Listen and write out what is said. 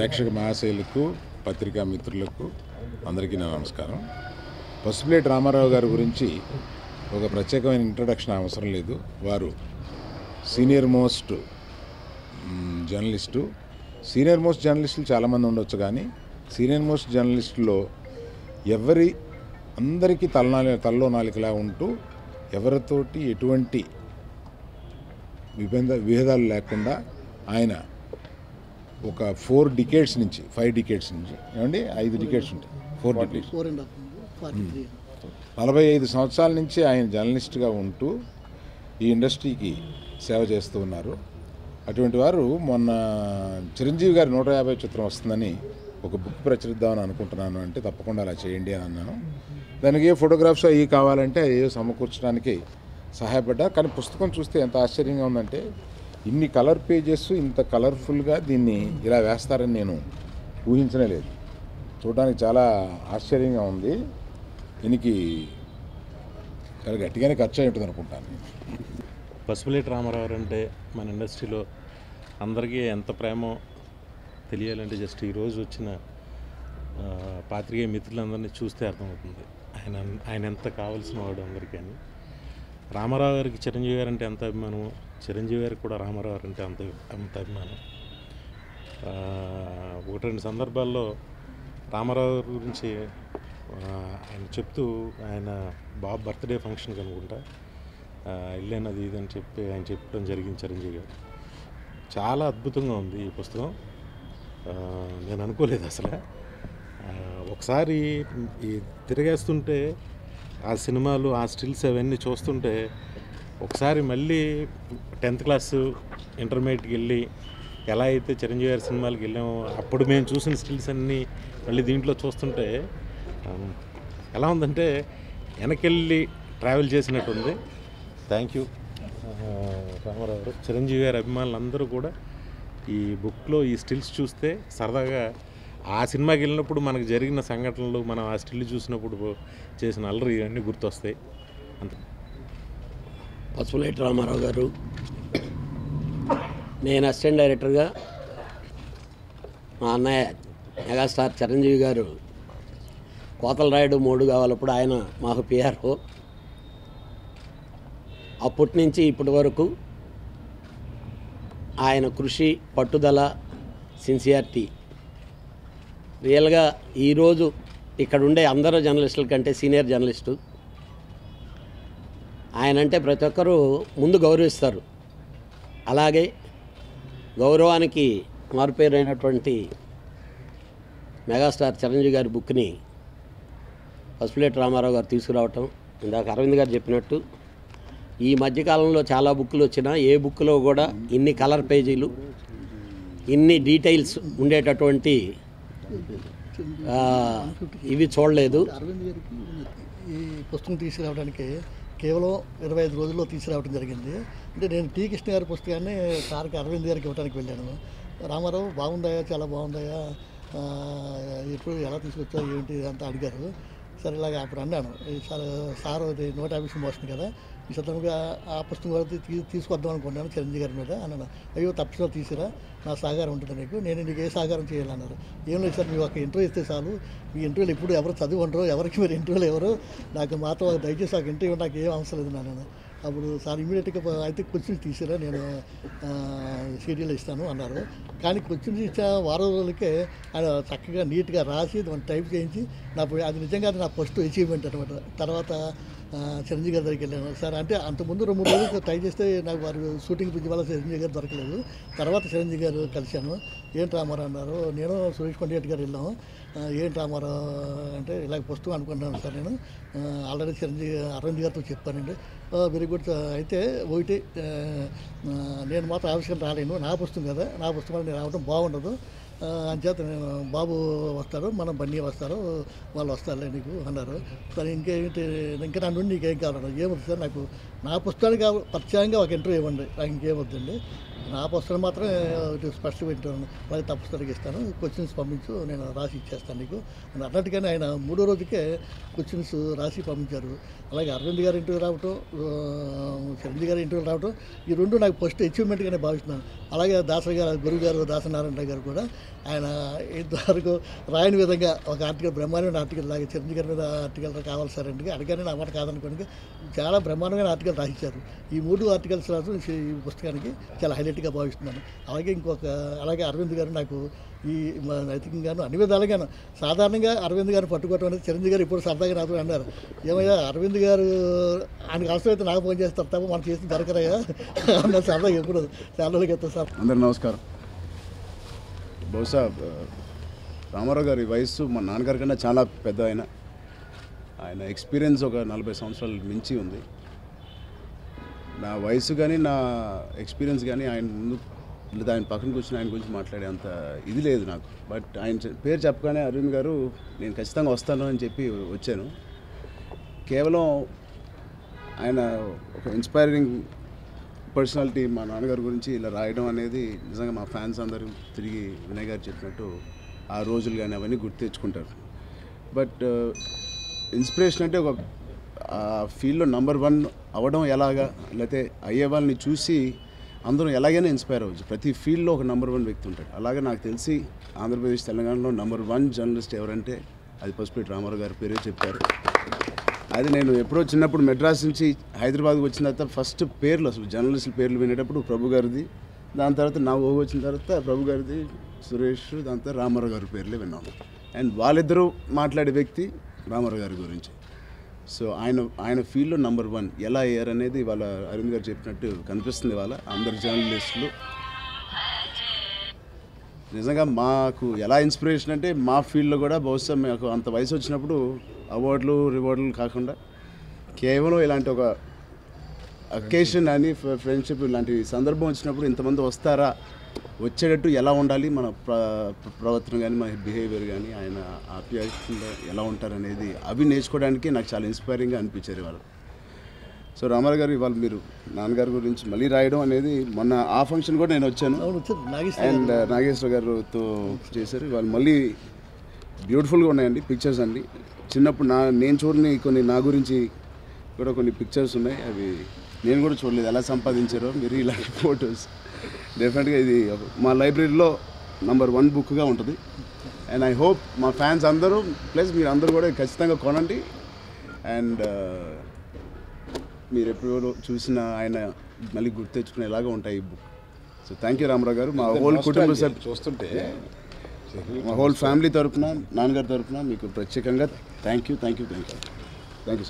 ప్రేక్షక మహాశైలకు పత్రికా మిత్రులకు అందరికీ నా నమస్కారం పసుపులేటి రామారావు గారి గురించి ఒక ప్రత్యేకమైన ఇంట్రడక్షన్ అవసరం లేదు వారు senior most hmm, journalist senior most జర్నలిస్టులు చాలామంది ఉండొచ్చు కానీ సీనియర్ మోస్ట్ జర్నలిస్టులో ఎవరి అందరికీ తలనాలి తలలో నాలికలా ఉంటూ ఎవరితోటి ఎటువంటి విభేద విభేదాలు లేకుండా ఆయన ఒక ఫోర్ డికేట్స్ నుంచి ఫైవ్ డికేట్స్ నుంచి ఏమండి ఐదు డికేట్స్ ఉంటాయి four decades four and half forty three నలభై ఐదు సంవత్సరాల నుంచి ఆయన జర్నలిస్ట్గా ఉంటూ ఈ ఇండస్ట్రీకి సేవ చేస్తూ ఉన్నారు అటువంటి వారు మొన్న చిరంజీవి గారి నూట యాభై చిత్రం వస్తుందని ఒక బుక్ ప్రచురిద్దామని అనుకుంటున్నాను అంటే తప్పకుండా అలా చేయండి అని అన్నాను దానికి ఏ ఫోటోగ్రాఫ్స్ అవి కావాలంటే అవి సమకూర్చడానికి సహాయపడ్డా కానీ పుస్తకం చూస్తే ఎంత ఆశ్చర్యంగా ఉందంటే ఇన్ని కలర్ పేజెస్ ఇంత కలర్ఫుల్గా దీన్ని ఇలా వేస్తారని నేను ఊహించనే లేదు చూడడానికి చాలా ఆశ్చర్యంగా ఉంది దీనికి చాలా గట్టిగానే ఖర్చు అయి ఉంటుంది అనుకుంటాను పసుపులేటి రామారావు అంటే మన ఇండస్ట్రీలో అందరికీ ఎంత ప్రేమో తెలియాలంటే జస్ట్ ఈరోజు వచ్చిన ఆ, పాత్రికేయ మిత్రులందరినీ చూస్తే అర్థమవుతుంది ఆయన ఆయన ఎంత కావలసిన వాడు అందరికీ అని రామారావు గారికి చిరంజీవి గారు అంటే ఎంత అభిమానం చిరంజీవి గారికి కూడా రామారావు గారు అంటే అంత అంత అభిమానం ఆ, ఒకటి రెండు సందర్భాల్లో రామారావు గారి గురించి ఆ, ఆయన చెప్తూ ఆయన బాబు బర్త్డే ఫంక్షన్కి అనుకుంటా ఆ, వెళ్ళాను అది ఇది అని చెప్పి ఆయన చెప్పడం జరిగింది చిరంజీవి గారు చాలా అద్భుతంగా ఉంది ఈ పుస్తకం ఆ, నేను అనుకోలేదు అసలు ఆ, ఒకసారి ఈ తిరిగేస్తుంటే ఆ సినిమాలు ఆ స్టిల్స్ అవన్నీ చూస్తుంటే ఒకసారి మళ్ళీ టెన్త్ క్లాస్ ఇంటర్మీడియట్కి వెళ్ళి ఎలా అయితే చిరంజీవి గారి సినిమాలకు వెళ్ళామో అప్పుడు మేము చూసిన స్టిల్స్ అన్నీ మళ్ళీ దీంట్లో చూస్తుంటే ఆ, ఎలా ఉందంటే వెనకెళ్ళి ట్రావెల్ చేసినట్టుంది థ్యాంక్ యూ రామారావు గారు చిరంజీవి గారి అభిమానులు అందరూ కూడా ఈ బుక్లో ఈ స్టిల్స్ చూస్తే సరదాగా ఆ సినిమాకి వెళ్ళినప్పుడు మనకు జరిగిన సంఘటనలు మనం ఆ స్టిల్ చూసినప్పుడు చేసిన అల్లరి ఇవన్నీ గుర్తొస్తాయి అంత పసుపులేటి రామారావు గారు నేను అసిస్టెంట్ డైరెక్టర్గా మా అన్నయ్య మెగాస్టార్ చిరంజీవి గారు కోతల రాయుడు మూడు కావాలప్పుడు ఆయన మాకు పిఆర్ఓ అప్పటి నుంచి ఇప్పటి వరకు ఆయన కృషి పట్టుదల సిన్సియారిటీ రియల్గా ఈరోజు ఇక్కడ ఉండే అందరూ జర్నలిస్టుల కంటే సీనియర్ జర్నలిస్టు ఆయన అంటే ప్రతి ఒక్కరూ ముందు గౌరవిస్తారు అలాగే గౌరవానికి మారుపేరైనటువంటి మెగాస్టార్ చిరంజీవి గారి బుక్ని పసుపులేటి రామారావు గారు తీసుకురావటం ఇందాక అరవింద్ గారు చెప్పినట్టు ఈ మధ్యకాలంలో చాలా బుక్లు వచ్చినా ఏ బుక్లో కూడా ఇన్ని కలర్ పేజీలు ఇన్ని డీటెయిల్స్ ఉండేటటువంటి ఆ, ఇవి చూడలేదు అరవింద్ గారికి ఈ పుస్తకం తీసుకురావడానికి కేవలం ఇరవై ఐదు రోజుల్లో తీసుకురావడం జరిగింది అంటే నేను టీ కృష్ణ గారి పుస్తకాన్ని సార్కి అరవింద్ గారికి ఇవ్వడానికి వెళ్ళాను రామారావు బాగుందాయా చాలా బాగుందాయా ఆ, ఎప్పుడు ఎలా తీసుకొచ్చావు ఏంటి అంతా అడిగారు సరే ఇలాగ అప్పుడు అన్నాను ఈ సార్ సార్ అది నూట యాభై సినిమా వస్తుంది కదా ఈ సందర్భంగా ఆ పుస్తకం కూడా తీ- తీసుకొద్దాం అనుకున్నాను చిరంజీవి గారి మీద అన్నాను అయ్యో తప్పకుండా తీసుకురా నా సహకారం ఉంటుంది నీకు నేను నీకు ఏ సహకారం చేయాలన్నారు ఏం లేదు సార్ మీరు ఒక ఇంటర్వ్యూ ఇస్తే చాలు మీ ఇంటర్వ్యూలు ఎప్పుడు ఎవరు చదివి ఉండరు ఎవరికి మీరు ఇంటర్వ్యూలు ఎవరు నాకు మాతో దయచేసి నాకు ఇంటర్వ్యూ నాకు ఏం అవసరం లేదు నాన్న అప్పుడు సార్ ఇమీడియట్గా అయితే క్వశ్చన్స్ తీసిరా నేను సీరియల్ ఇస్తాను అన్నారు కానీ క్వశ్చన్స్ ఇచ్చా వారం రోజులకే ఆయన చక్కగా నీట్గా రాసి దాన్ని టైప్ చేయించి నా అది నిజంగా అది నా ఫస్ట్ అచీవ్మెంట్ అనమాట తర్వాత ఆ, చిరంజీవి గారి దగ్గరికి వెళ్ళాను సార్ అంటే అంతకుముందు రెండు మూడు రోజులు ట్రై చేస్తే నాకు వారు షూటింగ్ పిచ్చి వల్ల చిరంజీవి గారు దొరకలేదు తర్వాత చిరంజీవి గారు కలిశాను ఏంటి రామారావు అన్నారు నేను సురేష్ కొండేటి గారు వెళ్ళాము ఆ, ఏంటి రామారావు అంటే ఇలాగ పుస్తకం అనుకుంటున్నాను సార్ నేను ఆల్రెడీ చిరంజీవి అరవింద్ గారితో చెప్పానండి వెరీ గుడ్ అయితే ఒకటి ఆ, ఆ, నేను మాత్రం ఆవిష్కరణ రాలేను నా పుస్తకం కదా నా పుస్తకం నేను రావడం బాగుండదు ఆ, అంచేత నేను బాబు వస్తారు మనం బన్నీ వస్తారు వాళ్ళు వస్తారులే నీకు అన్నారు సరే ఇంకేంటి ఇంకా నా నుండి నీకేం కావాలన్నారు ఏమవుతుంది సార్ నాకు నా పుస్తకానికి పరిచయంగా ఒక ఇంటర్వ్యూ ఇవ్వండి నాకు ఇంకేం వద్దండి నా పుస్తకం మాత్రం ఇటు స్పష్టంగా వింటాను వాళ్ళకి తప్పనిసరిగా ఇస్తాను క్వశ్చన్స్ పంపించు నేను రాసి ఇచ్చేస్తాను నీకు అని అన్నట్టుగానే ఆయన మూడో రోజుకే క్వశ్చన్స్ రాసి పంపించారు అలాగే అరవింద్ గారి ఇంటర్వ్యూ రావటం ఆ, చిరంజీవి గారి ఇంటర్వ్యూ రావటం ఈ రెండు నాకు ఫస్ట్ అచీవ్మెంట్గానే భావిస్తున్నాను అలాగే దాస గారు గురువు గారు దాసనారాయణ గారు కూడా ఆయన ఇంతవరకు రాయని విధంగా ఒక ఆర్టికల్ బ్రహ్మాండమైన ఆర్టికల్ లాగా చిరంజీవి గారి మీద ఆర్టికల్ కావాలి సార్ అంటే అడిగానే నా మాట కాదనుకోండి చాలా బ్రహ్మాండమైన ఆర్టికల్ రాసిచ్చారు ఈ మూడు ఆర్టికల్స్ రాసు ఈ పుస్తకానికి చాలా హైలైట్గా భావిస్తున్నాను అలాగే ఇంకొక అలాగే అరవింద్ గారు నాకు ఈ మ- నైతికంగాను అన్ని విధాలుగాను సాధారణంగా అరవింద్ గారు పట్టుకోవటం అనేది చిరంజీవి గారు ఇప్పుడు సరదాగా నాతో అన్నారు ఏమయ్యా అరవింద్ గారు ఆయనకు అవసరమైతే నాకు ఫోన్ చేస్తారు తప్ప మనం చేసి దొరకరయ్యా అన్న సరదాగా ఎప్పుడు చాలా రోజులకి ఎత్తారు సార్ అందరు నమస్కారం బహుశా ఆ, రామారావు గారి వయస్సు మా నాన్నగారి కన్నా చాలా పెద్ద ఆయన ఆయన ఎక్స్పీరియన్స్ ఒక నలభై సంవత్సరాలు మించి ఉంది నా వయసు కానీ నా ఎక్స్పీరియన్స్ కానీ ఆయన ముందు లేదా ఆయన పక్కన కూర్చొని ఆయన గురించి మాట్లాడే అంత ఇది లేదు నాకు బట్ ఆయన చె- పేరు చెప్పగానే అరవింద్ గారు నేను ఖచ్చితంగా వస్తాను అని చెప్పి వచ్చాను కేవలం ఆయన ఒక ఇన్స్పైరింగ్ పర్సనాలిటీ మా నాన్నగారి గురించి ఇలా రాయడం అనేది నిజంగా మా ఫ్యాన్స్ అందరూ తిరిగి వినయ్ గారు చెప్పినట్టు ఆ రోజులు కానీ అవన్నీ గుర్తు తెచ్చుకుంటారు బట్ ఇన్స్పిరేషన్ అంటే ఒక ఆ ఫీల్డ్లో నంబర్ వన్ అవ్వడం ఎలాగా లేకపోతే అయ్యే వాళ్ళని చూసి అందరూ ఎలాగైనా ఇన్స్పైర్ అవ్వచ్చు ప్రతి ఫీల్డ్లో ఒక నంబర్ వన్ వ్యక్తి ఉంటాడు అలాగే నాకు తెలిసి ఆంధ్రప్రదేశ్ తెలంగాణలో నంబర్ వన్ జర్నలిస్ట్ ఎవరంటే అది పసుపేటి రామారావు గారి పేరే చెప్పారు అది నేను ఎప్పుడో చిన్నప్పుడు మెడ్రాస్ నుంచి హైదరాబాద్కి వచ్చిన తర్వాత ఫస్ట్ పేర్లు అసలు జర్నలిస్టుల పేర్లు వినేటప్పుడు ప్రభు గారిది దాని తర్వాత నా ఊహ వచ్చిన తర్వాత ప్రభు గారిది సురేష్ దాని తర్వాత రామారావు గారి పేర్లే విన్నాను అండ్ వాళ్ళిద్దరూ మాట్లాడే వ్యక్తి రామారావు గారి గురించి సో ఆయన ఆయన ఫీల్డ్లో నంబర్ వన్ ఎలా అయ్యారు అనేది వాళ్ళ అరవింద్ గారు చెప్పినట్టు కనిపిస్తుంది వాళ్ళ అందరు జర్నలిస్టులు నిజంగా మాకు ఎలా ఇన్స్పిరేషన్ అంటే మా ఫీల్డ్లో కూడా బహుశా మాకు అంత వయసు వచ్చినప్పుడు అవార్డులు రివార్డులు కాకుండా కేవలం ఇలాంటి ఒక అకేషన్ అని ఫ్రెండ్షిప్ ఇలాంటి సందర్భం వచ్చినప్పుడు ఇంతమంది వస్తారా వచ్చేటట్టు ఎలా ఉండాలి మన ప్ర ప్ర- ప్రవర్తన కానీ మన బిహేవియర్ కానీ ఆయన ఆప్యాయంగా ఎలా ఉంటారు అనేది అవి నేర్చుకోవడానికి నాకు చాలా ఇన్స్పైరింగ్గా అనిపించారు వాళ్ళు సో రామారావు గారు ఇవాళ మీరు నాన్నగారి గురించి మళ్ళీ రాయడం అనేది మొన్న ఆ ఫంక్షన్ కూడా నేను వచ్చాను అవును వచ్చారు నాగేశ్వర అండ్ నాగేశ్వర గారితో చేశారు వాళ్ళు మళ్ళీ బ్యూటిఫుల్గా ఉన్నాయండి పిక్చర్స్ అండి చిన్నప్పుడు నా నేను చూడని కొన్ని నా గురించి కూడా కొన్ని పిక్చర్స్ ఉన్నాయి అవి నేను కూడా చూడలేదు ఎలా సంపాదించారో మీరు ఇలాంటి ఫొటోస్ డెఫినెట్గా ఇది ఒక- మా లైబ్రరీలో నంబర్ వన్ బుక్గా ఉంటుంది అండ్ ఐ హోప్ మా ఫ్యాన్స్ అందరూ ప్లస్ మీరు అందరూ కూడా ఖచ్చితంగా కొనండి అండ్ మీరు ఎప్పుడు చూసిన ఆయన మళ్ళీ గుర్తు తెచ్చుకునేలాగా ఉంటాయి ఈ book so thank you Ramarao గారు మా హోల్ కుటుంబ సభ్యు చూస్తుంటే మా హోల్ ఫ్యామిలీ తరపున నాన్నగారి తరపున మీకు ప్రత్యేకంగా thank you thank you thank you thank you